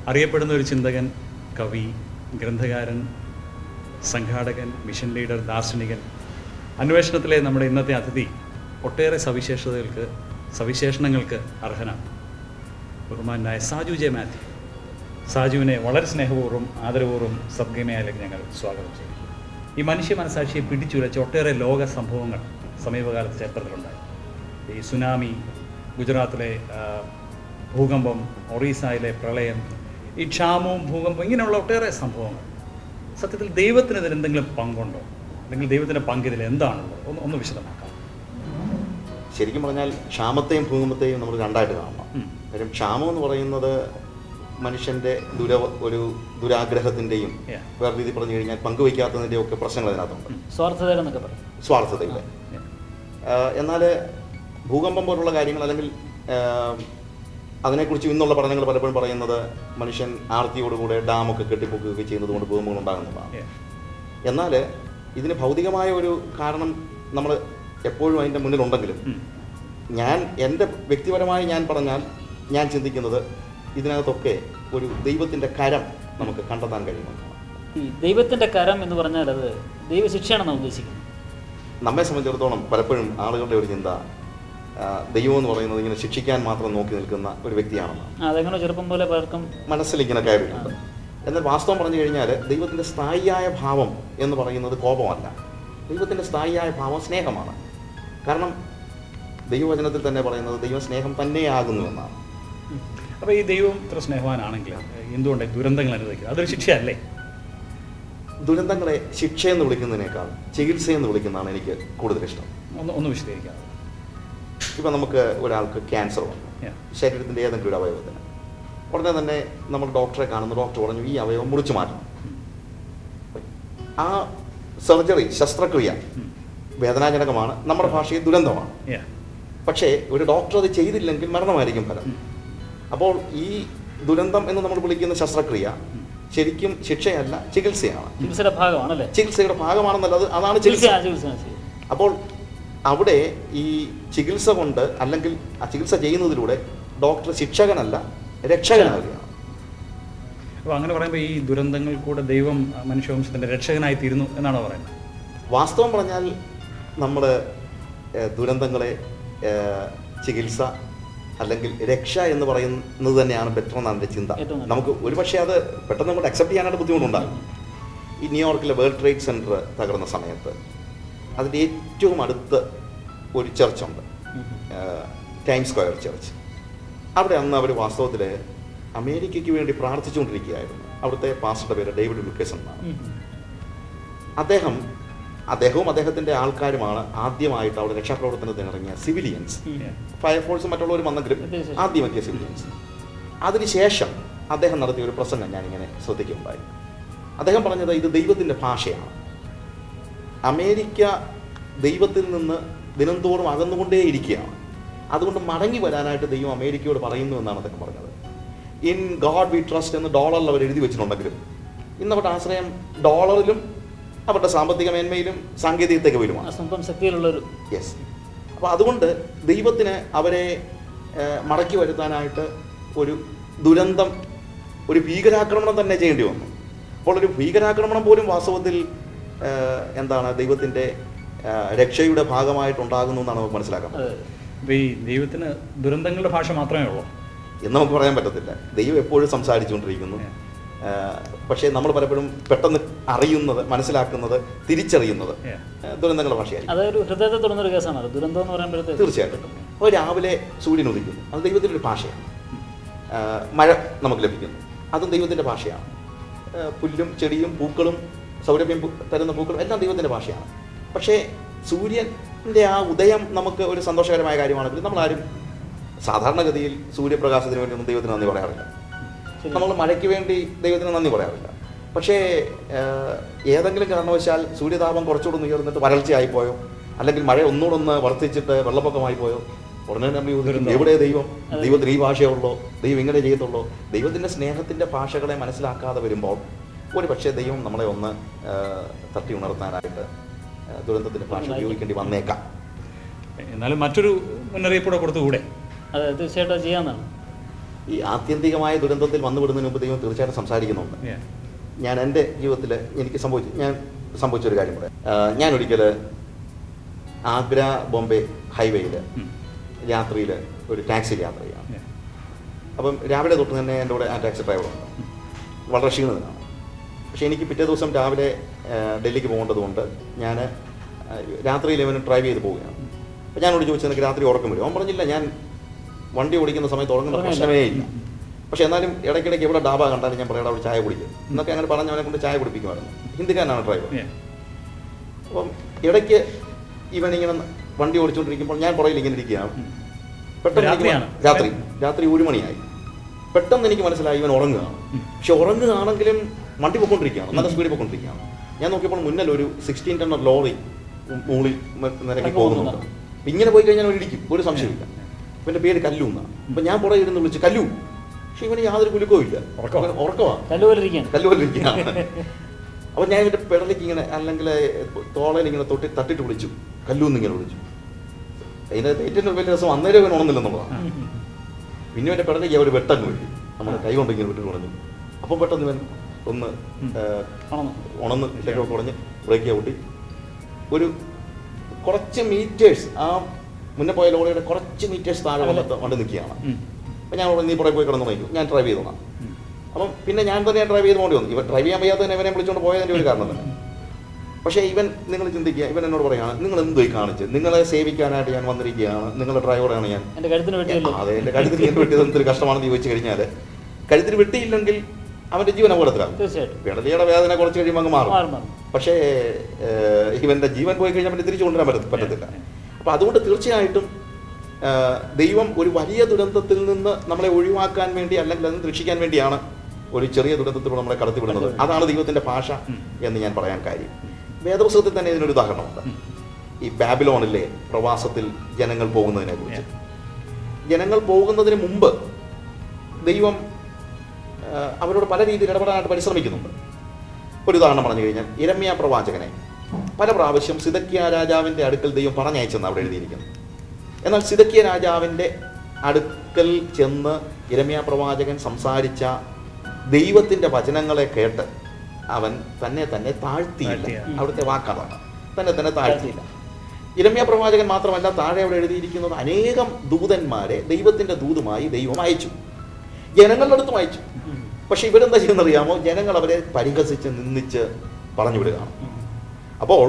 അറിയപ്പെടുന്ന ഒരു ചിന്തകൻ കവി ഗ്രന്ഥകാരൻ സംഘാടകൻ മിഷൻ ലീഡർ ദാർശനികൻ അന്വേഷണത്തിലെ നമ്മുടെ ഇന്നത്തെ അതിഥി ഒട്ടേറെ സവിശേഷതകൾക്ക് സവിശേഷണങ്ങൾക്ക് അർഹനാണ് ബഹുമാനായ സാജു ജെ മാത്യു സാജുവിനെ വളരെ സ്നേഹപൂർവ്വം ആദരപൂർവ്വം സദ്ഗമയാലേക്ക് ഞങ്ങൾ സ്വാഗതം ചെയ്യും ഈ മനുഷ്യ മനസാക്ഷിയെ പിടിച്ചുലച്ച ഒട്ടേറെ ലോക സംഭവങ്ങൾ സമീപകാലത്ത് ചരിത്രത്തിലുണ്ടായി ഈ സുനാമി ഗുജറാത്തിലെ ആ, ഭൂകമ്പം ഒറീസയിലെ പ്രളയം ഈ ക്ഷാമവും ഭൂകമ്പം ഇങ്ങനെയുള്ള ഒട്ടേറെ സംഭവങ്ങൾ സത്യത്തിൽ ദൈവത്തിന് ഇതിൽ എന്തെങ്കിലും പങ്കുണ്ടോ അല്ലെങ്കിൽ ദൈവത്തിൻ്റെ പങ്ക് ഇതിൽ എന്താണുള്ളത് ഒന്ന് ഒന്ന് വിശദമാക്കാം ശരിക്കും പറഞ്ഞാൽ ക്ഷാമത്തെയും ഭൂകമ്പത്തെയും നമ്മൾ രണ്ടായിട്ട് കാണണം ഉം. കാര്യം ക്ഷാമം എന്ന് പറയുന്നത് മനുഷ്യന്റെ ദുര ഒരു ദുരാഗ്രഹത്തിന്റെയും Yeah. വേറെ രീതി പറഞ്ഞു കഴിഞ്ഞാൽ പങ്കുവയ്ക്കാത്തതിൻ്റെയും ഒക്കെ പ്രശ്നങ്ങൾ അതിനകത്തുണ്ട് സ്വാർത്ഥതകൾ എന്നൊക്കെ പറയും സ്വാർത്ഥതയുടെ എന്നാൽ ഭൂകമ്പം പോലുള്ള കാര്യങ്ങൾ അല്ലെങ്കിൽ ആഹ്, അതിനെക്കുറിച്ച് ഇന്നുള്ള പഠനങ്ങൾ പലപ്പോഴും പറയുന്നത് മനുഷ്യൻ ആർത്തിയോടുകൂടെ ഡാമൊക്കെ കെട്ടിപ്പൊക്കുകയൊക്കെ ചെയ്യുന്നത് കൊണ്ട് ഭൂകമ്പങ്ങൾ ഉണ്ടാകുന്നതാണ് Yeah. എന്നാൽ ഇതിന് ഭൗതികമായ ഒരു കാരണം നമ്മൾ എപ്പോഴും അതിൻ്റെ മുന്നിലുണ്ടെങ്കിലും ഉം. ഞാൻ എൻ്റെ വ്യക്തിപരമായി ഞാൻ പറഞ്ഞാൽ ഞാൻ ചിന്തിക്കുന്നത് ഇതിനകത്തൊക്കെ ഒരു ദൈവത്തിൻ്റെ കരം നമുക്ക് കണ്ടെത്താൻ കഴിയുമെന്നാണ് ഈ ദൈവത്തിന്റെ കരം എന്ന് പറഞ്ഞാൽ അത് ദൈവശിക്ഷയാണെന്ന് ഉദ്ദേശിക്കുന്നത് നമ്മെ സംബന്ധിച്ചിടത്തോളം പലപ്പോഴും ആളുകളുടെ ഒരു ചിന്ത ആ, ദൈവം എന്ന് പറയുന്നത് ഇങ്ങനെ ശിക്ഷിക്കാൻ മാത്രം നോക്കി നിൽക്കുന്ന ഒരു വ്യക്തിയാണെന്നാണ് ആ, അതെങ്ങനെ ചെറുപ്പം പോലെ പലർക്കും മനസ്സിൽ ഇങ്ങനെ കയറിയിട്ടുണ്ട് എന്നാൽ വാസ്തവം പറഞ്ഞു കഴിഞ്ഞാൽ ദൈവത്തിൻ്റെ സ്ഥായിയായ ഭാവം എന്ന് പറയുന്നത് കോപമല്ല ദൈവത്തിൻ്റെ സ്ഥായിയായ ഭാവം സ്നേഹമാണ് കാരണം ദൈവവചനത്തിൽ തന്നെ പറയുന്നത് ദൈവം സ്നേഹം തന്നെയാകുന്നു എന്നാണ് അപ്പോൾ ഈ ദൈവം ഇത്ര സ്നേഹവാനാണെങ്കിൽ എന്തുകൊണ്ട് ദുരന്തങ്ങൾ അനുഭവിക്കുന്നത് അതൊരു ശിക്ഷയല്ലേ ദുരന്തങ്ങളെ ശിക്ഷയെന്ന് വിളിക്കുന്നതിനേക്കാൾ ചികിത്സയെന്ന് വിളിക്കുന്നതാണ് എനിക്ക് കൂടുതൽ ഇഷ്ടം ഒന്ന് ഒന്ന് വിശദീകരിക്കാം ഇപ്പം നമുക്ക് ഒരാൾക്ക് ക്യാൻസർ വന്നു Yeah. ശരീരത്തിൻ്റെ ഏതെങ്കിലും ഒരു അവയവത്തിന് ഉടനെ തന്നെ നമ്മൾ ഡോക്ടറെ കാണുന്നു ഡോക്ടർ പറഞ്ഞു ഈ അവയവം മുറിച്ചു മാറ്റണം ആ സർജറി ശസ്ത്രക്രിയ ഉം. വേദനാജനകമാണ് നമ്മുടെ ഭാഷയിൽ ദുരന്തമാണ് Yeah. പക്ഷേ ഒരു ഡോക്ടർ അത് ചെയ്തില്ലെങ്കിൽ മരണമായിരിക്കും ഫലം ഉം. അപ്പോൾ ഈ ദുരന്തം എന്ന് നമ്മൾ വിളിക്കുന്ന ശസ്ത്രക്രിയ ശരിക്കും ശിക്ഷയല്ല ചികിത്സയാണ് ചികിത്സയുടെ ഭാഗമാണല്ലേ ചികിത്സയുടെ ഭാഗമാണെന്നല്ലത് അതാണ് ചികിത്സ ചികിത്സ ആ, ചികിത്സ ആ, ശരി. അപ്പോൾ അവിടെ ഈ ചികിത്സ കൊണ്ട് അല്ലെങ്കിൽ ആ ചികിത്സ ചെയ്യുന്നതിലൂടെ ഡോക്ടർ ശിക്ഷകനല്ല രക്ഷകനാവുകയാണ് അപ്പോൾ അങ്ങനെ പറയുമ്പോൾ ഈ ദുരന്തങ്ങൾ കൂടെ ദൈവം ആ, മനുഷ്യവംശത്തിൻ്റെ രക്ഷകനായി തീരുന്നു എന്നാണോ പറയുന്നത് വാസ്തവം പറഞ്ഞാൽ നമ്മൾ ദുരന്തങ്ങളെ ഏഹ്, ചികിത്സ അല്ലെങ്കിൽ രക്ഷ എന്ന് പറയുന്നത് തന്നെയാണ് ബെറ്റർ എന്നാണ് എൻ്റെ ചിന്ത ഏറ്റവും നല്ലത്. നമുക്ക് ഒരുപക്ഷെ അത് പെട്ടെന്ന് നമുക്ക് അക്സെപ്റ്റ് ചെയ്യാനായിട്ട് ബുദ്ധിമുട്ടുണ്ടാകും ഈ ന്യൂയോർക്കിലെ വേൾഡ് ട്രേഡ് സെൻറ്റർ തകർന്ന സമയത്ത് അതിൻ്റെ ഏറ്റവും അടുത്ത് ഒരു ചർച്ചുണ്ട് ഉം. ടൈം സ്ക്വയർ ചർച്ച് അവിടെ അന്ന് അവർ വാസ്തവത്തിൽ അമേരിക്കയ്ക്ക് വേണ്ടി പ്രാർത്ഥിച്ചുകൊണ്ടിരിക്കുകയായിരുന്നു അവിടുത്തെ പാസ്റ്ററുടെ പേര് ഡേവിഡ് ലുക്കേസൺ എന്നാണ് ഉം. അദ്ദേഹം അദ്ദേഹവും അദ്ദേഹത്തിൻ്റെ ആൾക്കാരുമാണ് ആദ്യമായിട്ട് അവിടെ രക്ഷാപ്രവർത്തനത്തിന് ഇറങ്ങിയ സിവിലിയൻസ് ഉം. Yeah. ഫയർഫോഴ്സും മറ്റുള്ളവരും വന്നെങ്കിലും അതിനുശേഷം. ആദ്യം എത്തിയ സിവിലിയൻസ് അതിനുശേഷം അദ്ദേഹം നടത്തിയ ഒരു പ്രസംഗം ഞാനിങ്ങനെ ശ്രദ്ധിക്കുകയുണ്ടായി അദ്ദേഹം പറഞ്ഞത് ഇത് ദൈവത്തിൻ്റെ ഭാഷയാണ് അമേരിക്ക ദൈവത്തിൽ നിന്ന് ദിനംതോറും അകന്നുകൊണ്ടേയിരിക്കുകയാണ് അതുകൊണ്ട് മടങ്ങി വരാനായിട്ട് ദൈവം അമേരിക്കയോട് പറയുന്നു എന്നാണ് അദ്ദേഹം പറഞ്ഞത് ഇൻ ഗാഡ് വി ട്രസ്റ്റ് എന്ന് ഡോളറിൽ അവർ എഴുതി വെച്ചിട്ടുണ്ടെങ്കിലും ഇന്ന് അവരുടെ ആശ്രയം ഡോളറിലും അവരുടെ സാമ്പത്തിക മേന്മയിലും സാങ്കേതിക ആ തികവിലുമാണ് സ്വന്തം ശക്തിയിലുള്ളൊരു യെസ് അപ്പോൾ അതുകൊണ്ട് ദൈവത്തിന് അവരെ ഏഹ്, മടക്കി വരുത്താനായിട്ട് ഒരു ദുരന്തം ഒരു ഭീകരാക്രമണം തന്നെ ചെയ്യേണ്ടി വന്നു അപ്പോൾ ഒരു ഭീകരാക്രമണം പോലും വാസ്തവത്തിൽ ഏഹ്, എന്താണ് ദൈവത്തിൻ്റെ ഏഹ്, രക്ഷയുടെ ഭാഗമായിട്ടുണ്ടാകുന്നു എന്നാണ് നമുക്ക് മനസ്സിലാക്കാൻ പറ്റുന്നത് അതെ. അപ്പോൾ ഈ ദൈവത്തിന് ദുരന്തങ്ങളുടെ ഭാഷ മാത്രമേ ഉള്ളൂ എന്ന് നമുക്ക് പറയാൻ പറ്റത്തില്ല ദൈവം എപ്പോഴും സംസാരിച്ചുകൊണ്ടിരിക്കുന്നു Yeah. ഏഹ്, പക്ഷേ നമ്മൾ പലപ്പോഴും പെട്ടെന്ന് അറിയുന്നത് മനസ്സിലാക്കുന്നത് തിരിച്ചറിയുന്നത് Yeah. ഏഹ്, ദുരന്തങ്ങളുടെ ഭാഷയായിരിക്കും അതൊരു ഹൃദയത്തെ തുറന്നൊരു കേസാണ് ദുരന്തം എന്ന് പറയുമ്പോഴത്തേക്ക് തീർച്ചയായിട്ടും അപ്പോൾ രാവിലെ സൂര്യൻ ഉദിക്കുന്നു അത് ദൈവത്തിൻ്റെ ഒരു ഭാഷയാണ് ആ, മഴ നമുക്ക് ലഭിക്കുന്നു അതും ദൈവത്തിൻ്റെ ഭാഷയാണ് ആ, പുല്ലും ചെടിയും പൂക്കളും സൗരഭ്യം പു- തരുന്ന പൂക്കളും എല്ലാം ദൈവത്തിൻ്റെ ഭാഷയാണ് പക്ഷേ സൂര്യൻ്റെ ആ ഉദയം നമുക്ക് ഒരു സന്തോഷകരമായ കാര്യമാണെങ്കിൽ നമ്മളാരും സാധാരണഗതിയിൽ സൂര്യപ്രകാശത്തിന് വേണ്ടി ഒന്നും ദൈവത്തിന് നന്ദി പറയാറില്ല ശരി. നമ്മൾ മഴയ്ക്ക് വേണ്ടി ദൈവത്തിന് നന്ദി പറയാറില്ല പക്ഷേ ആ, ഏതെങ്കിലും കാരണവശാൽ സൂര്യതാപം കുറച്ചുകൂടെ ഒന്ന് ഉയർന്നിട്ട് വരൾച്ചയായി പോയോ അല്ലെങ്കിൽ മഴ ഒന്നുകൂടെ ഒന്ന് വർദ്ധിച്ചിട്ട് വെള്ളപ്പൊക്കമായി പോയോ ഉടനെ നമ്മൾ ചോദിക്കും, ദുരന്തം. എവിടെ ദൈവം അതെ. ദൈവത്തിന് ഈ ഭാഷയുള്ളൂ ദൈവം ഇങ്ങനെ ചെയ്യത്തുള്ളൂ ദൈവത്തിൻ്റെ സ്നേഹത്തിൻ്റെ ഭാഷകളെ മനസ്സിലാക്കാതെ വരുമ്പോൾ ഒരു പക്ഷേ ദൈവം നമ്മളെ ഒന്ന് ആ, തട്ടി ഉണർത്താനായിട്ട് ആ, ദുരന്തത്തിൻ്റെ ഭാഷ ഉപയോഗിക്കേണ്ടി വന്നേക്കാം എന്നാലും മറ്റൊരു മുന്നറിയിപ്പ് കൂടെ കൊടുത്തുകൂടെ അതെ തീർച്ചയായിട്ടും അത് ചെയ്യാവുന്നതാണ് ഈ ആത്യന്തികമായ ദുരന്തത്തിൽ വന്നുവിടുന്നതിന് മുമ്പ് ദൈവം തീർച്ചയായിട്ടും സംസാരിക്കുന്നുണ്ട് Yeah. ഞാൻ എൻ്റെ ജീവിതത്തിൽ എനിക്ക് സംഭവിച്ചു ഞാൻ സംഭവിച്ച ഒരു കാര്യം പറയാം ആ, ഞാൻ ഒരിക്കൽ ആഗ്ര ബോംബെ ഹൈവേയിൽ ഉം. രാത്രിയിൽ ഒരു ടാക്സിയിൽ യാത്ര ചെയ്യാം Yeah. അപ്പം രാവിലെ തൊട്ട് തന്നെ എൻ്റെ കൂടെ ആ ടാക്സി ഡ്രൈവറുണ്ട് വളരെ ക്ഷീണിതനാണ് പക്ഷേ എനിക്ക് പിറ്റേ ദിവസം രാവിലെ ആ, ഡൽഹിക്ക് പോകേണ്ടതുകൊണ്ട് ഞാൻ രാത്രിയിൽ ഇവന് ഡ്രൈവ് ചെയ്ത് പോവുകയാണ് അപ്പോൾ ഞാനോട് ചോദിച്ചു എനിക്ക് രാത്രി ഉറക്കം വരും അവൻ പറഞ്ഞില്ല ഞാൻ വണ്ടി ഓടിക്കുന്ന സമയത്ത് ഉറങ്ങുന്ന ഉറങ്ങയില്ല. പ്രശ്നമേ ഇല്ല പക്ഷേ എന്നാലും ഇടയ്ക്കിടയ്ക്ക് എവിടെ ഡാബ കണ്ടാലും ഞാൻ പറയാം അവിടെ ചായ കുടിക്കും എന്നൊക്കെ അങ്ങനെ പറഞ്ഞ് അവനെ കൊണ്ട് ചായ കുടിപ്പിക്കുമായിരുന്നു ഹിന്ദിക്കാരനാണ് ഡ്രൈവർ Yeah. അപ്പം ഇടയ്ക്ക് ഇവൻ ഇങ്ങനെ വണ്ടി ഓടിച്ചുകൊണ്ടിരിക്കുമ്പോൾ ഞാൻ പുറകിൽ ഇങ്ങനെ ഇരിക്കുകയാണ് ഉം. പെട്ടെന്ന് എനിക്ക് രാത്രിയാണ്? മന- രാത്രി രാത്രി ഒരു മണിയായി പെട്ടെന്ന് എനിക്ക് മനസ്സിലായി ഇവൻ ഉറങ്ങുകയാണ് ഉം. പക്ഷെ ഉറങ്ങുകയാണെങ്കിലും വണ്ടി പൊക്കൊണ്ടിരിക്കുകയാണ് നല്ല സ്പീഡിൽ പൊക്കൊണ്ടിരിക്കുകയാണ് ഞാൻ നോക്കിയപ്പോൾ മുന്നിൽ ഒരു സിക്സ്റ്റീൻ ടണ്ണർ ലോറി മുകളിൽ മ- നിരക്കി അങ്ങ് പോകുന്നുണ്ട് പോകുന്നുണ്ടോ? ഇങ്ങനെ പോയി കഴിഞ്ഞാൽ അവൻ ഇടിക്കും ഒരു സംശയമില്ല ഇവന്റെ പേര് കല്ലു എന്നാണ് അപ്പൊ ഞാൻ പുറകെ ഇരുന്ന് വിളിച്ച് കല്ലു പക്ഷെ ഇവന് യാതൊരു കുലുക്കവും ഇല്ല ഉറക്കമാ? ഇവൻ ഉറക്കമാണ് കല്ലുപോലിരിക്കുകയാണ് കല്ലുപോലിരിക്കുകയാണ് അപ്പൊ ഞാൻ ഇവന്റെ പെടലേക്ക് ഇങ്ങനെ അല്ലെങ്കിൽ തോളയിൽ ഇങ്ങനെ തൊട്ടി തട്ടിട്ട് വിളിച്ചു കല്ലു എന്നിങ്ങനെ വിളിച്ചു അതിനകത്ത് ഏറ്റവും വലിയ രസം അന്നേരം ഇവൻ ഉണർന്നില്ലെന്നുള്ളതാണ് പിന്നെ ഇവന്റെ പെടലേക്ക് ഒരു വെട്ടങ്ങ് വെട്ടി നമ്മുടെ കൈ കൊണ്ട് ഇങ്ങനെ വിട്ടിട്ട് ഉണർന്നു അപ്പം പെട്ടെന്ന് ഇവൻ ഒന്ന് ഉം. ആ, ആണോ ഉണർന്ന് ഇതൊക്കെ കുടഞ്ഞ് ബ്രേക്ക് ചവിട്ടി ഒരു കുറച്ച് മീറ്റേഴ്സ് ആ മുന്നേ പോയ ലോറിയുടെ കുറച്ച് മീറ്റേഴ്സ് താഴെ വന്നിട്ട് വണ്ടി നിൽക്കുകയാണ് ഉം. അപ്പം ഞാൻ പറഞ്ഞു, നീ പുറകെ പോയി കിടന്നു നോക്കും ഞാൻ ഡ്രൈവ് ചെയ്തോളാം ഉം. അപ്പം പിന്നെ ഞാൻ തന്നെ ഡ്രൈവ് ചെയ്ത് പോകേണ്ടി വന്നു ഇവൻ ഡ്രൈവ് ചെയ്യാൻ വയ്യാത്തതിന് ഇവനെ വിളിച്ചുകൊണ്ട് പോയതിൻ്റെ ഒരു കാരണം തന്നെ പക്ഷേ ഇവൻ നിങ്ങൾ ചിന്തിക്കുക ഇവൻ എന്നോട് പറയാണ് നിങ്ങൾ എന്ത് പോയി കാണിച്ച് നിങ്ങളെ സേവിക്കാനായിട്ട് ഞാൻ വന്നിരിക്കുകയാണ് നിങ്ങളുടെ ഡ്രൈവറാണ് ഞാൻ എൻ്റെ കഴുത്തിന് വെട്ടിയല്ലോ അതെ എൻ്റെ കഴുത്തിന് ഇങ്ങനെ വെട്ടിയത് എന്തൊരു കഷ്ടമാണെന്ന് ചോദിച്ചു കഴിഞ്ഞാൽ കഴുത്തിന് വെട്ടിയില്ലെങ്കിൽ അവൻ്റെ ജീവൻ അപകടത്തിലാകും തീർച്ചയായിട്ടും പിടലിയുടെ വേദന കുറച്ച് കഴിയുമ്പോൾ അങ്ങ് മാറും മാറും മാറും പക്ഷേ ഏഹ്, ഇവന്റെ ജീവൻ പോയി കഴിഞ്ഞാൽ പിന്നെ തിരിച്ചു കൊണ്ടുവരാൻ പറ്റ- പറ്റത്തില്ല അപ്പൊ അതുകൊണ്ട് തീർച്ചയായിട്ടും ഏഹ്, ദൈവം ഒരു വലിയ ദുരന്തത്തിൽ നിന്ന് നമ്മളെ ഒഴിവാക്കാൻ വേണ്ടി അല്ലെങ്കിൽ അതിന് രക്ഷിക്കാൻ വേണ്ടിയാണ് ഒരു ചെറിയ ദുരന്തത്തിലൂടെ നമ്മളെ കടത്തിവിടുന്നത് അതാണ് ദൈവത്തിന്റെ ഭാഷ ഉം. എന്ന് ഞാൻ പറയാൻ കാര്യം വേദപുസ്തകത്തിൽ തന്നെ ഇതിനൊരു ഉദാഹരണമുണ്ട് ഉം. ഈ ബാബിലോണിലെ പ്രവാസത്തിൽ ജനങ്ങൾ പോകുന്നതിനെ കുറിച്ച് ജനങ്ങൾ പോകുന്നതിന് മുമ്പ് ദൈവം ആ, അവരോട് പല രീതിയിൽ ഇടപെടാനായിട്ട് പരിശ്രമിക്കുന്നുണ്ട് ഒരു ഉദാഹരണം പറഞ്ഞു കഴിഞ്ഞാൽ ഇരമ്യ പ്രവാചകനെ പല പ്രാവശ്യം സിതക്കിയ രാജാവിൻ്റെ അടുക്കൽ ദൈവം പറഞ്ഞയച്ചെന്ന് അവിടെ എഴുതിയിരിക്കുന്നു എന്നാൽ സിതക്കിയ രാജാവിൻ്റെ അടുക്കൽ ചെന്ന് ഇരമ്യ പ്രവാചകൻ സംസാരിച്ച ദൈവത്തിൻ്റെ വചനങ്ങളെ കേട്ട് അവൻ തന്നെ തന്നെ താഴ്ത്തിയില്ല താഴ്ത്തിയ. അവിടുത്തെ വാക്കതാണ് തന്നെ തന്നെ താഴ്ത്തിയില്ല ഇരമ്യ പ്രവാചകൻ മാത്രമല്ല താഴെ അവിടെ എഴുതിയിരിക്കുന്നത് അനേകം ദൂതന്മാരെ ദൈവത്തിന്റെ ദൂതുമായി ദൈവം അയച്ചു ജനങ്ങളുടെ അടുത്തും അയച്ചു ഉം. പക്ഷെ ഇവരെന്താ ചെയ്യുന്നറിയാമോ ജനങ്ങൾ അവരെ പരിഹസിച്ച് നിന്ദിച്ച് പറഞ്ഞു വിടുകയാണ് അപ്പോൾ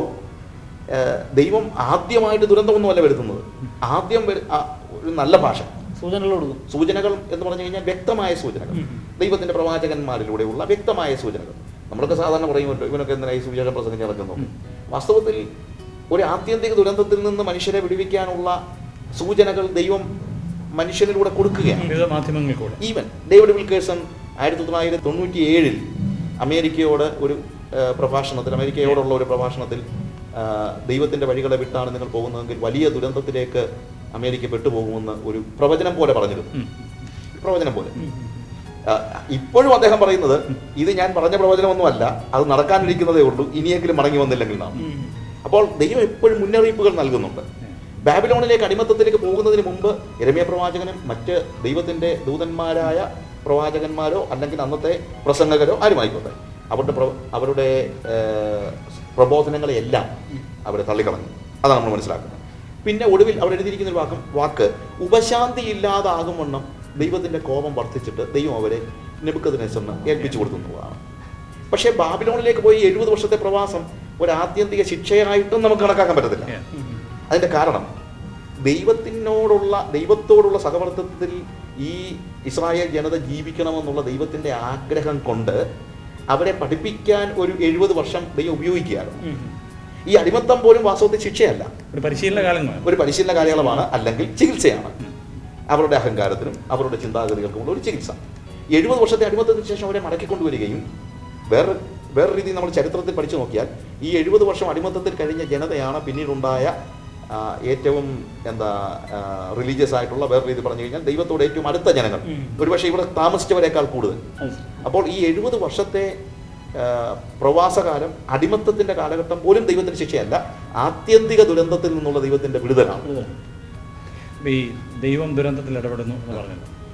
ഏഹ്, ദൈവം ആദ്യമായിട്ട് ദുരന്തമൊന്നുമല്ല വരുത്തുന്നത് ആദ്യം വരു- ആ, ഒരു നല്ല ഭാഷ സൂചനകൾ കൊടുക്കും സൂചനകൾ എന്ന് പറഞ്ഞു കഴിഞ്ഞാൽ വ്യക്തമായ സൂചനകൾ ഉം. ദൈവത്തിന്റെ പ്രവാചകന്മാരിലൂടെയുള്ള വ്യക്തമായ സൂചനകൾ നമ്മളൊക്കെ സാധാരണ പറയുമല്ലോ ഇവനൊക്കെ എന്തിനാ ഈ സൂചന പ്രസംഗം നടക്കുന്നു ഉം. വാസ്തവത്തിൽ ഒരു ആത്യന്തിക ദുരന്തത്തിൽ നിന്ന് മനുഷ്യരെ വിടുവിക്കാനുള്ള സൂചനകൾ ദൈവം മനുഷ്യനിലൂടെ കൊടുക്കുകയാണ് വിവിധ മാധ്യമങ്ങളിൽ കൂടെ ഈവൻ ഡേവിഡ് വിൽക്കേഴ്സൺ ആയിരത്തി തൊള്ളായിരത്തി തൊണ്ണൂറ്റി ഏഴിൽ അമേരിക്കയോട് ഒരു ആ, പ്രഭാഷണത്തിൽ അമേരിക്കയോടുള്ള ഒരു പ്രഭാഷണത്തിൽ ആ, ദൈവത്തിന്റെ വഴികളെ വിട്ടാണ് നിങ്ങൾ പോകുന്നതെങ്കിൽ വലിയ ദുരന്തത്തിലേക്ക് അമേരിക്ക പെട്ടുപോകുമെന്ന് ഒരു പ്രവചനം പോലെ പറഞ്ഞിരുന്നു ഉം. പ്രവചനം പോലെ ഉം. ആ, ഇപ്പോഴും അദ്ദേഹം പറയുന്നത് ഇത് ഞാൻ പറഞ്ഞ പ്രവചനമൊന്നുമല്ല അത് നടക്കാനിരിക്കുന്നതേ ഉള്ളൂ ഇനിയെങ്കിലും മടങ്ങി വന്നില്ലെങ്കിൽ നാം ഉം. അപ്പോൾ ദൈവം എപ്പോഴും മുന്നറിയിപ്പുകൾ നൽകുന്നുണ്ട് ബാബിലോണിലേക്ക് അടിമത്തത്തിലേക്ക് പോകുന്നതിന് മുമ്പ് ഇരമ്യ പ്രവാചകനും മറ്റ് ദൈവത്തിന്റെ ദൂതന്മാരായ പ്രവാചകന്മാരോ അല്ലെങ്കിൽ അന്നത്തെ പ്രസംഗകരോ ആരുമായിക്കോട്ടെ അവരുടെ പ്ര- അവരുടെ ഏഹ്, പ്രബോധനങ്ങളെയെല്ലാം അവരെ തള്ളിക്കളഞ്ഞു അതാണ് നമ്മൾ മനസ്സിലാക്കുന്നത് പിന്നെ ഒടുവിൽ അവിടെ എഴുതിയിരിക്കുന്ന ഒരു വാക്കും വാക്ക് ഉപശാന്തി ഇല്ലാതാകും വണ്ണം ദൈവത്തിന്റെ കോപം വർദ്ധിച്ചിട്ട് ദൈവം അവരെ നെബുക്കതിനെസറിന് ഏൽപ്പിച്ചു കൊടുക്കുന്നതാണ് പക്ഷേ ബാബിലോണിലേക്ക് പോയി എഴുപത് വർഷത്തെ പ്രവാസം ഒരു ആത്യന്തിക ശിക്ഷയായിട്ടും നമുക്ക് കണക്കാക്കാൻ പറ്റത്തില്ല Yeah. ഉം. അതിന്റെ കാരണം ദൈവത്തിനോടുള്ള ദൈവത്തോടുള്ള സഹവർത്തത്തിൽ ഈ ഇസ്രായേൽ ജനത ജീവിക്കണമെന്നുള്ള ദൈവത്തിന്റെ ആഗ്രഹം കൊണ്ട് അവരെ പഠിപ്പിക്കാൻ ഒരു എഴുപത് വർഷം ദൈവം ഉപയോഗിക്കുകയായിരുന്നു ഉം. ഈ അടിമത്തം പോലും വാസ്തവത്തിൽ ശിക്ഷയല്ല ഒരു പരിശീലന കാലങ്ങളാണ് ഒരു പരിശീലന കാലയളവാണ് അല്ലെങ്കിൽ ചികിത്സയാണ് അവരുടെ അഹങ്കാരത്തിനും അവരുടെ ചിന്താഗതികൾക്കുമുള്ള ഒരു ചികിത്സ എഴുപത് വർഷത്തെ അടിമത്തത്തിന് ശേഷം അവരെ മടക്കിക്കൊണ്ടുവരികയും വേറെ വേറെ രീതിയിൽ നമ്മൾ ചരിത്രത്തിൽ പഠിച്ചു നോക്കിയാൽ ഈ എഴുപത് വർഷം അടിമത്തത്തിൽ കഴിഞ്ഞ ജനതയാണ് പിന്നീടുണ്ടായ ആ, ഏറ്റവും എന്താ റിലീജിയസ് ആയിട്ടുള്ള വേറെ രീതി പറഞ്ഞു കഴിഞ്ഞാൽ ദൈവത്തോട് ഏറ്റവും അടുത്ത ജനങ്ങൾ ഉം. ഒരുപക്ഷെ ഇവിടെ താമസിച്ചവരെക്കാൾ കൂടുതൽ അത് ശരി. അപ്പോൾ ഈ എഴുപത് വർഷത്തെ ആ, പ്രവാസകാലം അടിമത്തത്തിന്റെ കാലഘട്ടം പോലും ദൈവത്തിന്റെ ശിക്ഷയല്ല ആത്യന്തിക ദുരന്തത്തിൽ നിന്നുള്ള ദൈവത്തിന്റെ വിടുതലാണ് വിടുതൽ. അപ്പൊ ഈ ദൈവം ദുരന്തത്തിൽ ഇടപെടുന്നു എന്ന് പറഞ്ഞല്ലോ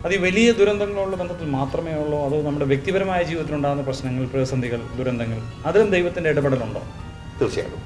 അത് ഈ വലിയ ദുരന്തങ്ങളുള്ള ബന്ധത്തിൽ മാത്രമേ ഉള്ളൂ അതോ നമ്മുടെ വ്യക്തിപരമായ ജീവിതത്തിലുണ്ടാകുന്ന പ്രശ്നങ്ങൾ പ്രതിസന്ധികൾ ദുരന്തങ്ങൾ അതിലും ദൈവത്തിൻ്റെ ഇടപെടലുണ്ടോ തീർച്ചയായിട്ടും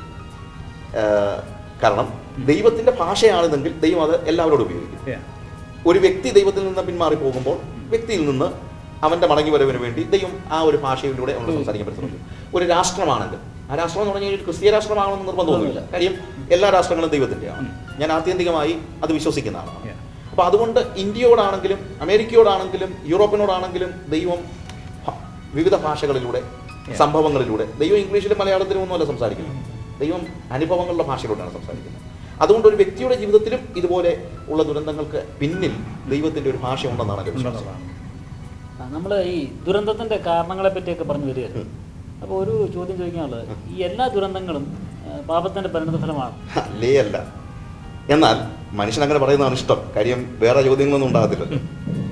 ഏഹ് കാരണം ദൈവത്തിന്റെ ഭാഷയാണെന്നെങ്കിൽ ദൈവം അത് എല്ലാവരോടും ഉപയോഗിക്കും Yeah. ഒരു വ്യക്തി ദൈവത്തിൽ നിന്ന് പിന്മാറി പോകുമ്പോൾ വ്യക്തിയിൽ നിന്ന് അവന്റെ മടങ്ങി വരവിന് വേണ്ടി ദൈവം ആ ഒരു ഭാഷയിലൂടെ നമ്മൾ സംസാരിക്കാൻ പറ്റുന്നുണ്ട് ഒരു രാഷ്ട്രമാണെങ്കിൽ ആ രാഷ്ട്രം എന്ന് പറഞ്ഞാൽ ഒരു ക്രിസ്തീയ രാഷ്ട്രമാകണമെന്ന് നിർബന്ധമൊന്നുമില്ല കാര്യം എല്ലാ രാഷ്ട്രങ്ങളും ദൈവത്തിൻ്റെയാണ് ഞാൻ ആത്യന്തികമായി അത് വിശ്വസിക്കുന്നതാണ് Yeah. അപ്പോൾ അതുകൊണ്ട് ഇന്ത്യയോടാണെങ്കിലും അമേരിക്കയോടാണെങ്കിലും യൂറോപ്പിനോടാണെങ്കിലും ദൈവം ഭ- വിവിധ ഭാഷകളിലൂടെ സംഭവങ്ങളിലൂടെ ദൈവം ഇംഗ്ലീഷിലും മലയാളത്തിലും ഒന്നുമല്ല സംസാരിക്കുന്നത് ദൈവം അനുഭവങ്ങളുടെ ഭാഷയിലൂടെയാണ് സംസാരിക്കുന്നത് അതുകൊണ്ട് ഒരു വ്യക്തിയുടെ ജീവിതത്തിലും ഇതുപോലെ ഉള്ള ദുരന്തങ്ങൾക്ക് പിന്നിൽ ദൈവത്തിന്റെ ഒരു ഭാഷ ഉണ്ടെന്നാണ് എൻ്റെ വിശ്വാസം ഉണ്ടെന്നുള്ളതാണ് നമ്മൾ ഈ ദുരന്തത്തിന്റെ കാരണങ്ങളെ പറ്റിയൊക്കെ പറഞ്ഞു വരികയായിരുന്നു അപ്പോൾ ഒരു ചോദ്യം ചോദിക്കാനുള്ളത് ഈ എല്ലാ ദുരന്തങ്ങളും ആ, പാപത്തിന്റെ പരിണതഫലമാണ് അല്ലേ അല്ല എന്നാൽ മനുഷ്യൻ അങ്ങനെ പറയുന്നതാണ് ഇഷ്ടം കാര്യം വേറെ ചോദ്യങ്ങളൊന്നും ഉണ്ടാകത്തില്ലല്ലോ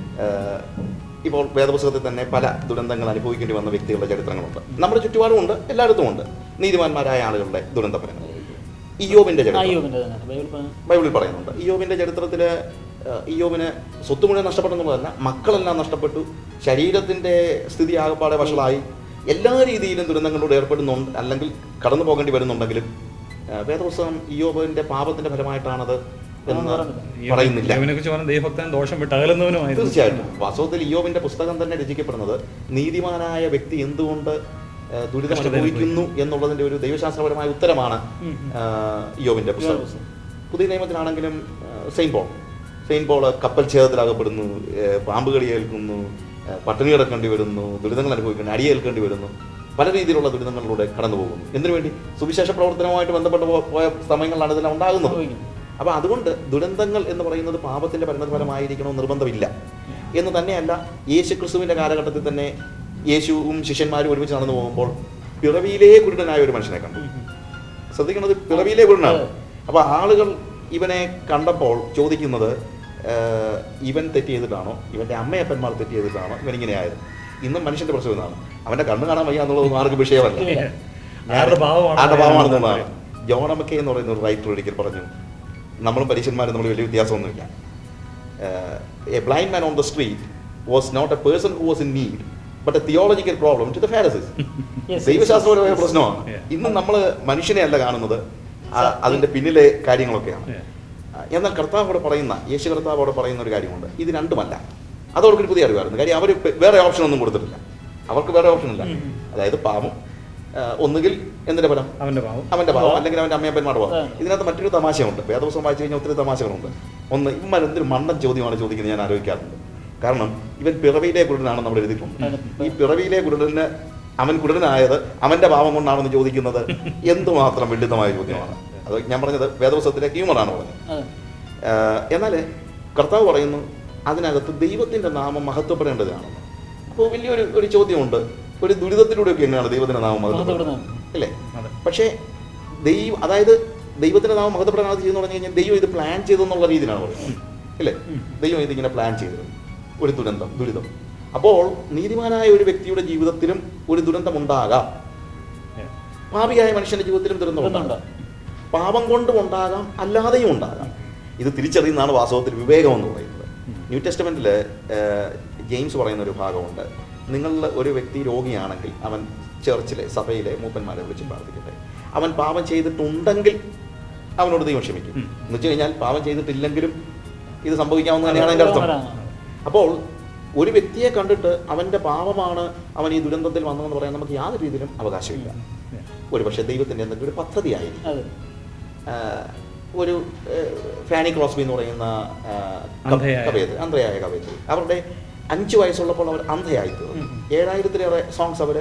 ഏഹ് ഇപ്പോൾ വേദപുസ്തകത്തിൽ തന്നെ പല ദുരന്തങ്ങൾ അനുഭവിക്കേണ്ടി വന്ന വ്യക്തികളുടെ ചരിത്രങ്ങളുണ്ട് നമ്മുടെ ചുറ്റുപാടും ഉണ്ട് എല്ലായിടത്തും ഉണ്ട് നീതിമാന്മാരായ ആളുകളുടെ ദുരന്ത ഫലങ്ങൾ ഇയോബിന്റെ ചരിത്രം അയ്യോബിൻ്റെ തന്നെ ബൈബിൾ പറഞ്ഞു ബൈബിളിൽ പറയുന്നുണ്ട് ഇയോബിന്റെ ചരിത്രത്തിൽ ഇയോബിന് സ്വത്ത് മുഴുവൻ നഷ്ടപ്പെട്ടെന്നുള്ളതല്ല മക്കളെല്ലാം നഷ്ടപ്പെട്ടു ശരീരത്തിന്റെ സ്ഥിതി ആകപ്പാടെ വഷളായി എല്ലാ രീതിയിലും ദുരന്തങ്ങളോട് ഏർപ്പെടുന്നുണ്ട് അല്ലെങ്കിൽ കടന്നു പോകേണ്ടി വരുന്നുണ്ടെങ്കിലും ആ, വേദപുസ്തകം ഇയോബിന്റെ പാപത്തിന്റെ ഫലമായിട്ടാണത് എന്ന് പറയുന്നില്ല യോബിനെ കുറിച്ച് പറഞ്ഞ ദൈവഭക്തൻ ദോഷം വിട്ട് അകലുന്നവനുമായിരുന്നു തീർച്ചയായിട്ടും വാസ്തവത്തിൽ ഇയോബിന്റെ പുസ്തകം തന്നെ രചിക്കപ്പെടുന്നത് നീതിമാനായ വ്യക്തി എന്തുകൊണ്ട് ആ, ദുരിതം കഷ്ടത അനുഭവിക്കുന്നു എന്നുള്ളതിന്റെ ഒരു ദൈവശാസ്ത്രപരമായ ഉത്തരമാണ് ഉം. ആ, ഇയോബിന്റെ പുസ്തകം പുസ്തകം. പുതിയ നിയമത്തിലാണെങ്കിലും ആ, സെയിൻ പോൾ സെയിൻ പോൾ കപ്പൽ ഛേദത്തിലാകപ്പെടുന്നു ഏ, പാമ്പ് കടി ഏൽക്കുന്നു ഏ, പട്ടിണി കിടക്കേണ്ടി വരുന്നു ദുരിതങ്ങൾ അനുഭവിക്കുന്നു അടിയേൽക്കേണ്ടി വരുന്നു പല രീതിയിലുള്ള ദുരിതങ്ങളിലൂടെ കടന്നു പോകുന്നു എന്തിനു വേണ്ടി സുവിശേഷ പ്രവർത്തനവുമായിട്ട് ബന്ധപ്പെട്ട് പോ- പോയ സമയങ്ങളിലാണ് ഇതെല്ലാം ഉണ്ടാകുന്നത് സംഭവിക്കുന്നു. അപ്പോൾ അതുകൊണ്ട് ദുരന്തങ്ങൾ എന്ന് പറയുന്നത് പാപത്തിന്റെ പരിണതഫലമായിരിക്കണമെന്ന് നിർബന്ധമില്ല എന്ന് തന്നെയല്ല യേശു ക്രിസ്തുവിന്റെ കാലഘട്ടത്തിൽ തന്നെ യേശുവും ശിഷ്യന്മാരും ഒരുമിച്ച് നടന്നു പോകുമ്പോൾ പിറവിയിലേ കുരുടനായ ഒരു മനുഷ്യനെ കണ്ടു ശ്രദ്ധിക്കുന്നത് പിറവിയിലെ കുരുടനാണ് അപ്പൊ ആളുകൾ ഇവനെ കണ്ടപ്പോൾ ചോദിക്കുന്നത് "ഏഹ്, ഇവൻ തെറ്റ് ചെയ്തിട്ടാണോ ഇവന്റെ അമ്മയപ്പന്മാർ തെറ്റ് ചെയ്തിട്ടാണോ ഇവൻ ഇങ്ങനെ ആയത് ഇന്നും മനുഷ്യന്റെ പ്രശ്നം ഇതാണ് അവന്റെ കണ്ണ് കാണാൻ വയ്യ എന്നുള്ളതൊന്നും ആർക്കും വിഷയമല്ല ആരുടെ ഭാവമാണ് ആരുടെ ഭാവമാണെന്നുള്ളതാണ് ജോണമക്കെ എന്ന് പറയുന്ന ഒരു റൈറ്റർ ഒരിക്കൽ പറഞ്ഞു നമ്മളും പരീക്ഷന്മാരും നമ്മൾ വലിയ വ്യത്യാസമൊന്നുമില്ല a blind man on the street was not a person who was in need but a theological problem to the Pharisees Yes, ദൈവശാസ്ത്രപരമായ പ്രശ്നമാണ് Yeah. ഇന്നും നമ്മൾ മനുഷ്യനെ അല്ല കാണുന്നത് ആ- അതിന്റെ പിന്നിലെ കാര്യങ്ങളൊക്കെയാണ് Yeah. ആ, എന്നാൽ കർത്താവ് അവിടെ പറയുന്ന യേശു കർത്താവ് അവിടെ പറയുന്ന ഒരു കാര്യമുണ്ട് ഇത് രണ്ടുമല്ല അത് അവർക്കൊരു പുതിയ അറിവായിരുന്നു കാര്യം അവർ വേറെ ഓപ്ഷൻ ഒന്നും കൊടുത്തിട്ടില്ല അവർക്ക് വേറെ ഓപ്ഷൻ ഇല്ല ഉം. അതായത് പാപം ആ, ഒന്നുകിൽ എന്തിന്റെ ഫലം അവന്റെ ഭാവം അവന്റെ ഭാവം അല്ലെങ്കിൽ അവന്റെ അമ്മയപ്പന്മാരുടെ ഭാവം അതാണ്. ഇതിനകത്ത് മറ്റൊരു തമാശയുണ്ട് വേദപുസ്തകം വായിച്ചു കഴിഞ്ഞാൽ ഒത്തിരി തമാശകളുണ്ട് ഒന്ന് ഇവന്മാർ എന്തൊരു മണ്ടൻ ചോദ്യമാണ് ചോദിക്കുന്നത് ഞാൻ ആലോചിക്കാറുണ്ട് കാരണം ഇവൻ പിറവിയിലെ കുരുടനാണെന്ന് നമ്മൾ എഴുതിയിട്ടുണ്ട് അതെ. ഈ പിറവിയിലെ കുരുടന് അവൻ കുരുടനായത് അവന്റെ ഭാവം കൊണ്ടാണെന്ന് ചോദിക്കുന്നത് എന്തുമാത്രം വിഡിതമായ ചോദ്യമാണ് അത് ഞാൻ പറഞ്ഞത് വേദപുസ്തകത്തിലെ ഹ്യൂമറാണ് പറഞ്ഞത് അതെ. ആഹ് എന്നാൽ കർത്താവ് പറയുന്നു അതിനകത്ത് ദൈവത്തിന്റെ നാമം മഹത്വപ്പെടേണ്ടതാണെന്ന് അപ്പോൾ വലിയൊരു ഒരു ചോദ്യമുണ്ട് ഒരു ദുരിതത്തിലൂടെയൊക്കെ എങ്ങനെയാണ് ദൈവത്തിന്റെ നാമം മഹത്വപ്പെടുന്നത് മഹത്വപ്പെടുന്നത്. അല്ലേ അതെ പക്ഷേ ദൈവം അതായത് ദൈവത്തിന്റെ നാമം മഹത്വപ്പെടാൻ ചെയ്യുന്ന പറഞ്ഞു കഴിഞ്ഞാൽ ദൈവം ഇത് പ്ലാൻ ചെയ്തെന്നുള്ള രീതിയിലാണ് പറയുന്നത് അല്ലേ ദൈവം ഇതിങ്ങനെ പ്ലാൻ ചെയ്തത് ഒരു ദുരന്തം ദുരിതം അപ്പോൾ നീതിമാനായ ഒരു വ്യക്തിയുടെ ജീവിതത്തിലും ഒരു ദുരന്തം ഉണ്ടാകാം Yeah. പാപിയായ മനുഷ്യന്റെ ജീവിതത്തിലും ദുരന്തം ദുരന്തമുണ്ട്. ഉണ്ടാകാം പാപം കൊണ്ടും ഉണ്ടാകാം അല്ലാതെയും ഉണ്ടാകാം ഇത് തിരിച്ചറിയുന്നതാണ് വാസ്തവത്തിൽ വിവേകം എന്ന് പറയുന്നത് ന്യൂ ടെസ്റ്റമെന്റിൽ ജെയിംസ് പറയുന്ന ഒരു ഭാഗമുണ്ട് നിങ്ങളിൽ ഒരു വ്യക്തി രോഗിയാണെങ്കിൽ അവൻ ചർച്ചിലെ സഭയിലെ മൂപ്പന്മാരെ വിളിച്ച് പ്രാർത്ഥിക്കട്ടെ അവൻ പാപം ചെയ്തിട്ടുണ്ടെങ്കിൽ അവനോട് ദൈവം ക്ഷമിക്കും ഉം. എന്ന് വെച്ച് കഴിഞ്ഞാൽ പാപം ചെയ്തിട്ടില്ലെങ്കിലും ഇത് സംഭവിക്കാവുന്ന തന്നെയാണ് എൻ്റെ അർത്ഥം വരാം. അപ്പോൾ ഒരു വ്യക്തിയെ കണ്ടിട്ട് അവന്റെ പാപമാണ് അവൻ ഈ ദുരന്തത്തിൽ വന്നതെന്ന് പറയാൻ നമുക്ക് യാതൊരു രീതിയിലും അവകാശമില്ല Yeah. ഒരു പക്ഷേ ദൈവത്തിന്റെ എന്തെങ്കിലും ഒരു പദ്ധതി ആയിരിക്കും അതെ ആഹ് ഒരു ആഹ് ഫാനി ക്രോസ്ബി എന്ന് പറയുന്ന ആഹ് ക- അന്ധയായ. കവയത്രി അന്ധയായ കവയത്രി അവരുടെ അഞ്ച് വയസ്സുള്ളപ്പോൾ അവർ അന്ധയായി തീർന്നു ഉം. ഏഴായിരത്തിലേറെ സോങ്സ് അവർ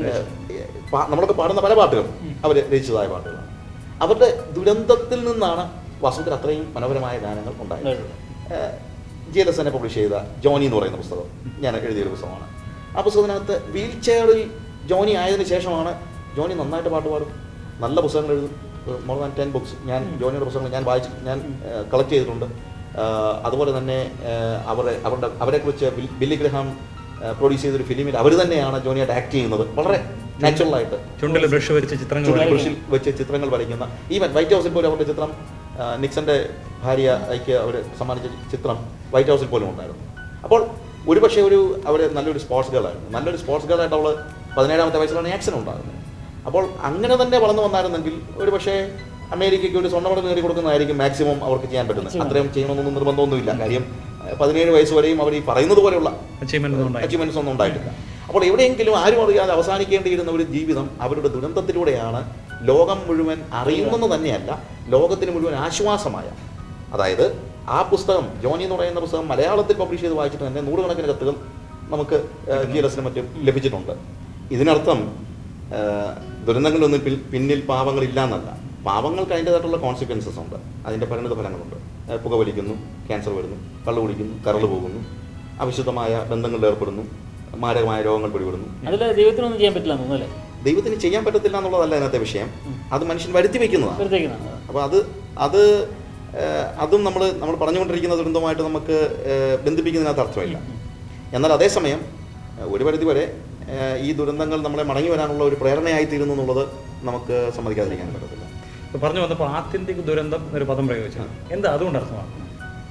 നമ്മളൊക്കെ പാടുന്ന പല പാട്ടുകളും അവർ രചിച്ചതായ പാട്ടുകളാണ് അവരുടെ ദുരന്തത്തിൽ നിന്നാണ് വാസ്തവത്തിൽ അത്രയും മനോഹരമായ ഗാനങ്ങൾ ഉണ്ടായത് ഉണ്ടായത്. ജി എൽ എസ് എന്നെ പബ്ലിഷ് ചെയ്ത ജോണി എന്ന് പറയുന്ന പുസ്തകം ഞാൻ എഴുതിയൊരു പുസ്തകമാണ് ആ പുസ്തകത്തിനകത്ത് വീൽ ചെയറിൽ ജോണി ആയതിനു ശേഷമാണ് ജോണി നന്നായിട്ട് പാട്ട് പാടും നല്ല പുസ്തകങ്ങൾ എഴുതും മോർ ദാൻ ടെൻ ബുക്സ് ഞാൻ ജോണിയുടെ പുസ്തകങ്ങൾ ഞാൻ വായിച്ചു ഞാൻ കളക്ട് ചെയ്തിട്ടുണ്ട് ആ, അതുപോലെ തന്നെ ആ, അവരെ അവരുടെ അവരെക്കുറിച്ച് ബിൽ- ബില്ലി ഗ്രഹാം പ്രൊഡ്യൂസ് ചെയ്തൊരു ഫിലിമിൽ അവർ തന്നെയാണ് ജോണിയായിട്ട് ആക്ട് ചെയ്യുന്നത് വളരെ നാച്ചുറൽ ആയിട്ട് ചുണ്ടിൽ ബ്രഷ് വരച്ച് ചിത്രങ്ങൾ ചുണ്ടിൽ വരയ്ക്കും. ബ്രഷിൽ വെച്ച് ചിത്രങ്ങൾ വരയ്ക്കുന്ന ഈവൻ വൈറ്റ് ഹൗസിൽ പോലും അവരുടെ ചിത്രം ആ, നിക്സന്റെ ഭാര്യ ഐക്ക് അവർ സമ്മാനിച്ച ചിത്രം വൈറ്റ് ഹൗസിൽ പോലും ഉണ്ടായിരുന്നു അപ്പോൾ ഒരുപക്ഷെ ഒരു അവർ നല്ലൊരു സ്പോർട്സ് ഗേളായിരുന്നു നല്ലൊരു സ്പോർട്സ് ഗേളായിട്ട് അവൾ പതിനേഴാമത്തെ വയസ്സിലാണ് ആക്സിഡൻറ്റ് ഉണ്ടാകുന്നത് അപ്പോൾ അങ്ങനെ തന്നെ വളർന്നു വന്നായിരുന്നെങ്കിൽ ഒരു പക്ഷേ അമേരിക്കയ്ക്ക് ഒരു സ്വർണ്ണ മെഡൽ നേടി കൊടുക്കുന്നതായിരിക്കും മാക്സിമം അവർക്ക് ചെയ്യാൻ പറ്റുന്നത് ചെയ്യണം. അത്രയും ചെയ്യണമെന്നൊന്നും നിർബന്ധമൊന്നുമില്ല കാര്യം ഏഹ്, പതിനേഴ് വയസ്സ് വരെയും അവർ ഈ പറയുന്നത് പോലെയുള്ള അച്ചീവ്മെന്റ് ഒന്നും ഉണ്ടായി അച്ചീവ്മെന്റ്സ് ഒന്നും ഉണ്ടായിട്ടില്ല അപ്പോൾ എവിടെയെങ്കിലും ആരും അറിയാതെ അവസാനിക്കേണ്ടിയിരുന്ന ഒരു ജീവിതം അവരുടെ ദുരന്തത്തിലൂടെയാണ് ലോകം മുഴുവൻ അറിയുന്നത് തന്നെയല്ല ലോകത്തിന് മുഴുവൻ ആശ്വാസമായ അതായത് ആ പുസ്തകം ജോണി എന്ന് പറയുന്ന പുസ്തകം മലയാളത്തിൽ പബ്ലിഷ് ചെയ്ത് വായിച്ചിട്ട് തന്നെ നൂറുകണക്കിന് കത്തുകൾ നമുക്ക് ജി എൽ എസിനും മറ്റും ലഭിച്ചിട്ടുണ്ട് ഇതിനർത്ഥം ഏഹ്, ദുരന്തങ്ങളൊന്നും പിൽ- പിന്നിൽ പാവങ്ങളില്ല എന്നല്ല പാവങ്ങൾക്ക് അതിൻ്റെതായിട്ടുള്ള കോൺസിക്വൻസസ് ഉണ്ട് അതിൻ്റെ പരിണിത ഫലങ്ങളുണ്ട് ഏഹ്, പുകവലിക്കുന്നു ക്യാൻസർ വരുന്നു കള്ളു കുടിക്കുന്നു കരള് പോകുന്നു അവിശുദ്ധമായ ബന്ധങ്ങളിൽ ഏർപ്പെടുന്നു മാരകമായ രോഗങ്ങൾ പിടിപെടുന്നു അതിൽ ദൈവത്തിനൊന്നും ചെയ്യാൻ പറ്റില്ല എന്ന് തോന്നുന്നു അല്ലേ ദൈവത്തിന് ചെയ്യാൻ പറ്റത്തില്ല എന്നുള്ളതല്ല അതിനകത്തെ വിഷയം അത് മനുഷ്യൻ വരുത്തി വയ്ക്കുന്നതാണ് വെറുതേക്കുന്നതാണ് അപ്പോൾ അത് അത് ഏഹ്, അതും നമ്മൾ നമ്മൾ പറഞ്ഞുകൊണ്ടിരിക്കുന്ന ദുരന്തമായിട്ട് നമുക്ക് ഏഹ്, ബന്ധിപ്പിക്കുന്നതിനകത്ത് അർത്ഥമില്ല എന്നാൽ അതേസമയം ഏഹ്, ഒരു പരിധി വരെ ഏഹ്, ഈ ദുരന്തങ്ങൾ നമ്മളെ മടങ്ങി വരാനുള്ള ഒരു പ്രേരണയായി തീരുന്നു എന്നുള്ളത് നമുക്ക് സമ്മതിക്കാതിരിക്കാൻ പറ്റത്തില്ല ഇപ്പൊ പറഞ്ഞു വന്നപ്പോൾ ആത്യന്തിക ദുരന്തം എന്നൊരു പദം പ്രയോഗിച്ചു എന്താ അതുകൊണ്ട് അർത്ഥമാക്കുന്നത്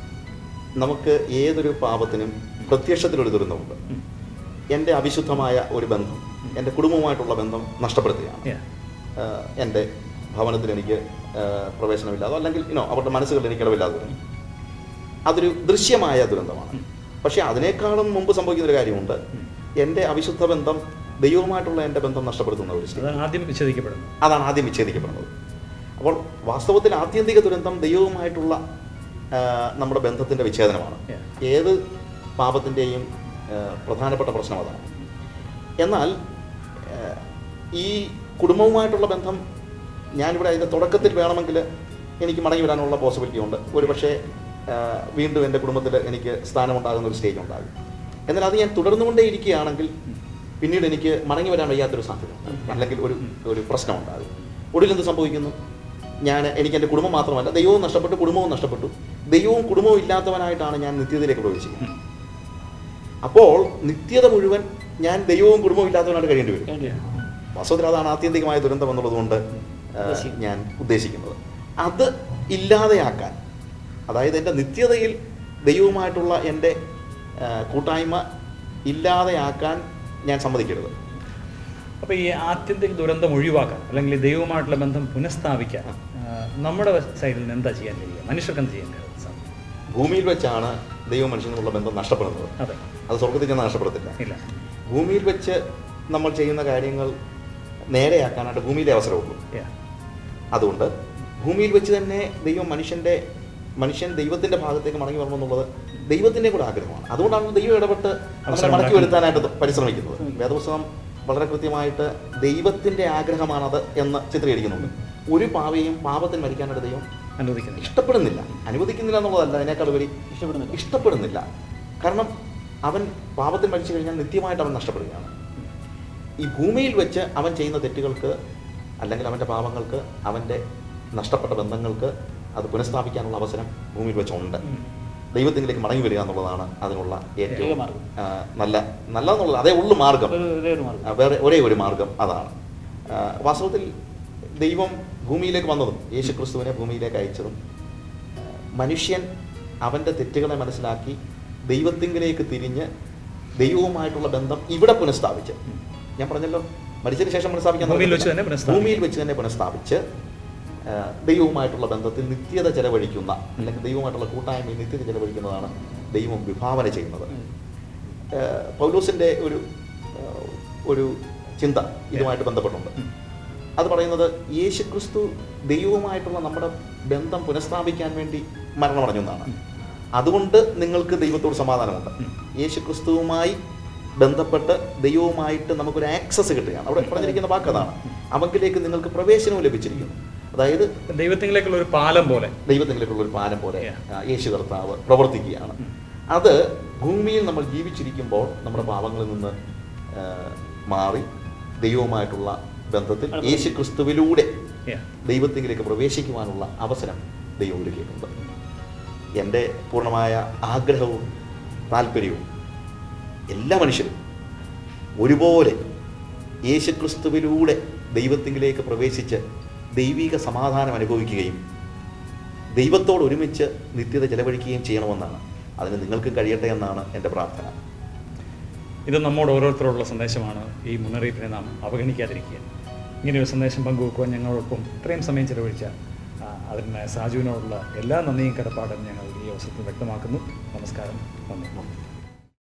നമുക്ക് ഏതൊരു പാപത്തിനും പ്രത്യക്ഷത്തിലൊരു ദുരന്തമുണ്ട് എൻ്റെ അവിശുദ്ധമായ ഒരു ബന്ധം എൻ്റെ കുടുംബവുമായിട്ടുള്ള ബന്ധം നഷ്ടപ്പെടുത്തുകയാണ് Yeah. ഏഹ് എൻ്റെ ഭവനത്തിൽ എനിക്ക് ഏഹ് പ്രവേശനമില്ലാതെ അല്ലെങ്കിൽ ഇനോ അവരുടെ മനസ്സുകളിൽ എനിക്ക് ഇടവില്ലാതെ വരും അതൊരു ദൃശ്യമായ ദുരന്തമാണ് പക്ഷേ അതിനേക്കാളും മുമ്പ് സംഭവിക്കുന്ന ഒരു കാര്യമുണ്ട് എൻ്റെ അവിശുദ്ധ ബന്ധം ദൈവവുമായിട്ടുള്ള എൻ്റെ ബന്ധം നഷ്ടപ്പെടുത്തുന്ന ഒരു സ്ഥിതി അത് ആദ്യം വിച്ഛേദിക്കപ്പെടുന്നു അതാണ് ആദ്യം വിച്ഛേദിക്കപ്പെടുന്നത് അപ്പോൾ വാസ്തവത്തിൽ ആത്യന്തിക ദുരന്തം ദൈവവുമായിട്ടുള്ള ആ, നമ്മുടെ ബന്ധത്തിൻ്റെ വിച്ഛേദനമാണ് Yeah. ഏത് പാപത്തിൻ്റെയും പ്രധാനപ്പെട്ട പ്രശ്നം അതാണ് എന്നാൽ ആ, ഈ കുടുംബവുമായിട്ടുള്ള ബന്ധം ഞാനിവിടെ അതിൻ്റെ തുടക്കത്തിൽ വേണമെങ്കിൽ എനിക്ക് മടങ്ങി വരാനുള്ള പോസിബിലിറ്റി ഉണ്ട് ഒരു പക്ഷേ ആ, വീണ്ടും എൻ്റെ കുടുംബത്തിൽ എനിക്ക് സ്ഥാനമുണ്ടാകുന്ന ഒരു സ്റ്റേജ് ഉണ്ടാകും എന്നാൽ അത് ഞാൻ തുടർന്നുകൊണ്ടേ ഇരിക്കുകയാണെങ്കിൽ പിന്നീട് എനിക്ക് മടങ്ങി വരാൻ വയ്യാത്തൊരു സാധ്യത ഉണ്ട്. അല്ലെങ്കിൽ ഒരു ഒരു പ്രശ്നം ഉണ്ടാകും ഒടുവിൽ എന്ത് സംഭവിക്കുന്നു ഞാൻ എനിക്ക് എൻ്റെ കുടുംബം മാത്രമല്ല ദൈവവും നഷ്ടപ്പെട്ടു കുടുംബവും നഷ്ടപ്പെട്ടു ദൈവവും കുടുംബവും ഇല്ലാത്തവനായിട്ടാണ് ഞാൻ നിത്യതയിലേക്ക് പ്രവേശിക്കുന്നത് അപ്പോൾ നിത്യത മുഴുവൻ ഞാൻ ദൈവവും കുടുംബവും ഇല്ലാത്തവനായിട്ട് കഴിയേണ്ടി വരും വേണ്ടി വരും. വാസ്തവത്തിൽ അതാണ് ആത്യന്തികമായ ദുരന്തം എന്നുള്ളതുകൊണ്ട് ആ, ഉദ്ദേശിക്കുന്നത്. ഞാൻ ഉദ്ദേശിക്കുന്നത് അത് ഇല്ലാതെയാക്കാൻ അതായത് എൻ്റെ നിത്യതയിൽ ദൈവവുമായിട്ടുള്ള എൻ്റെ ആ, കൂട്ടായ്മ ഇല്ലാതെയാക്കാൻ ഞാൻ സമ്മതിക്കരുത് അപ്പോൾ ഈ ആത്യന്തിക ദുരന്തം ഒഴിവാക്കാൻ അല്ലെങ്കിൽ ഈ ദൈവവുമായിട്ടുള്ള ബന്ധം പുനഃസ്ഥാപിക്കാൻ ആ, നമ്മുടെ സൈഡിൽ നിന്ന് എന്താ ചെയ്യാൻ കഴിയുക മനുഷ്യർക്ക് എന്ത് ചെയ്യാൻ കഴിയും സാധിക്കും? ഭൂമിയിൽ വെച്ചാണ് ദൈവ മനുഷ്യനുള്ള ബന്ധം നഷ്ടപ്പെടുന്നത് അതെ അത് സ്വർഗത്തിൽ ചെന്ന് നഷ്ടപ്പെടത്തില്ല ഇല്ല ഭൂമിയിൽ വെച്ച് നമ്മൾ ചെയ്യുന്ന കാര്യങ്ങൾ നേരെയാക്കാനായിട്ട് ഭൂമിയിലെ അവസരമുള്ളൂ Yeah. അതുകൊണ്ട് ഭൂമിയിൽ വെച്ച് തന്നെ ദൈവം മനുഷ്യൻ്റെ മനുഷ്യൻ ദൈവത്തിൻ്റെ ഭാഗത്തേക്ക് മടങ്ങി വരണമെന്നുള്ളത് ദൈവത്തിൻ്റെ കൂടെ ആഗ്രഹമാണ് അതുകൊണ്ടാണ് ദൈവം ഇടപെട്ട് നമ്മളെ അവസരം മടക്കി ഉണ്ടാക്കുന്നത്. വരുത്താനായിട്ട് പരിശ്രമിക്കുന്നത് വേദപുസ്തകം വളരെ കൃത്യമായിട്ട് ദൈവത്തിൻ്റെ ആഗ്രഹമാണത് എന്ന് ചിത്രീകരിക്കുന്നുണ്ട് ഒരു പാവയും പാപത്തിൽ മരിക്കാനായിട്ട് ദൈവം അനുവദിക്കുന്നില്ല ഇഷ്ടപ്പെടുന്നില്ല അനുവദിക്കുന്നില്ല എന്നുള്ളതല്ല അതിനേക്കാൾ ഉപരി ഇഷ്ടപ്പെടുന്നില്ല ഇഷ്ടപ്പെടുന്നില്ല കാരണം അവൻ പാപത്തിൽ മരിച്ചു കഴിഞ്ഞാൽ നിത്യമായിട്ട് അവൻ നഷ്ടപ്പെടുകയാണ് ഈ ഭൂമിയിൽ വെച്ച് അവൻ ചെയ്യുന്ന തെറ്റുകൾക്ക് അല്ലെങ്കിൽ അവൻ്റെ പാപങ്ങൾക്ക് അവൻ്റെ നഷ്ടപ്പെട്ട ബന്ധങ്ങൾക്ക് അത് പുനഃസ്ഥാപിക്കാനുള്ള അവസരം ഭൂമിയിൽ വെച്ചുണ്ട് ഉം. ദൈവത്തിലേക്ക് മടങ്ങി വരിക എന്നുള്ളതാണ് അതിനുള്ള ഏറ്റവും ഏക മാർഗ്ഗം. ആ, നല്ല നല്ല എന്നുള്ള അതേ ഉള്ളു മാർഗം ഒരു ഇതേ ഒരു മാർഗ്ഗം ആ, വേറെ ഒരേ ഒരു മാർഗം അതാണ് ആ, വാസ്തവത്തിൽ ദൈവം ഭൂമിയിലേക്ക് വന്നതും യേശു ക്രിസ്തുവിനെ ഭൂമിയിലേക്ക് അയച്ചതും ആ, മനുഷ്യൻ അവൻ്റെ തെറ്റുകളെ മനസ്സിലാക്കി ദൈവത്തിങ്കിലേക്ക് തിരിഞ്ഞ് ദൈവവുമായിട്ടുള്ള ബന്ധം ഇവിടെ പുനഃസ്ഥാപിച്ച് ഞാൻ പറഞ്ഞല്ലോ മരിച്ചതിന് ശേഷം പുനഃസ്ഥാപിക്കാൻ ഭൂമിയിൽ വെച്ച് നടക്കത്തില്ല. തന്നെ പുനഃസ്ഥാപിക്കും. ഭൂമിയിൽ വെച്ച് തന്നെ പുനഃസ്ഥാപിച്ച് ആ, ദൈവവുമായിട്ടുള്ള ബന്ധത്തിൽ നിത്യത ചെലവഴിക്കുന്ന അല്ലെങ്കിൽ ദൈവവുമായിട്ടുള്ള കൂട്ടായ്മയിൽ നിത്യത ചെലവഴിക്കുന്നതാണ് ദൈവം വിഭാവന ചെയ്യുന്നത് ഏഹ് പൗലോസിൻ്റെ ഒരു ഏഹ് ഒരു ചിന്ത ഇതുമായിട്ട് ബന്ധപ്പെട്ടുണ്ട് അത് പറയുന്നത് യേശു ക്രിസ്തു ദൈവവുമായിട്ടുള്ള നമ്മുടെ ബന്ധം പുനഃസ്ഥാപിക്കാൻ വേണ്ടി മരണമടഞ്ഞു എന്നാണ് അതുകൊണ്ട് നിങ്ങൾക്ക് ദൈവത്തോട് സമാധാനമുണ്ട് യേശു ക്രിസ്തുവുമായി ബന്ധപ്പെട്ട് ദൈവവുമായിട്ട് നമുക്കൊരു ആക്സസ് കിട്ടുകയാണ് അവിടെ പറഞ്ഞിരിക്കുന്ന വാക്ക് അതാണ് അവങ്കിലേക്ക് നിങ്ങൾക്ക് പ്രവേശനവും ലഭിച്ചിരിക്കുന്നു അതായത് ദൈവത്തിലേക്കുള്ള ഒരു പാലം പോലെ ദൈവത്തിലേക്കുള്ള ഒരു പാലം പോലെ Yeah. ആ, യേശു കർത്താവ് പ്രവർത്തിക്കുകയാണ് അത് ഭൂമിയിൽ നമ്മൾ ജീവിച്ചിരിക്കുമ്പോൾ നമ്മുടെ പാപങ്ങളിൽ നിന്ന് ആ, മാറി ദൈവവുമായിട്ടുള്ള ബന്ധത്തിൽ അത് യേശു ക്രിസ്തുവിലൂടെ Yeah. ദൈവത്തിലേക്ക് പ്രവേശിക്കുവാനുള്ള അവസരം ദൈവം ഒരുക്കിയിട്ടുണ്ട് എൻ്റെ പൂർണ്ണമായ ആഗ്രഹവും താല്പര്യവും എല്ലാ മനുഷ്യരും ഒരുപോലെ യേശുക്രിസ്തുവിലൂടെ ദൈവത്തിങ്കിലേക്ക് പ്രവേശിച്ച് ദൈവിക സമാധാനം അനുഭവിക്കുകയും ദൈവത്തോട് ഒരുമിച്ച് നിത്യത ചെലവഴിക്കുകയും ചെയ്യണമെന്നാണ് അതിന് നിങ്ങൾക്കും കഴിയട്ടെ എന്നാണ് എൻ്റെ പ്രാർത്ഥന ഇത് നമ്മോട് ഓരോരുത്തരോടുള്ള സന്ദേശമാണ് ഈ മുന്നറിയിപ്പിനെ നാം അവഗണിക്കാതിരിക്കുക ഇങ്ങനെയൊരു സന്ദേശം പങ്കുവെക്കുവാൻ ഞങ്ങളോടൊപ്പം ഇത്രയും സമയം ചെലവഴിച്ച ആ, അതിന് സാജുവിനോടുള്ള എല്ലാ നന്ദിയും കടപ്പാടും ഞങ്ങൾ ഈ അവസരത്തിൽ വ്യക്തമാക്കുന്നു നമസ്കാരം നന്ദി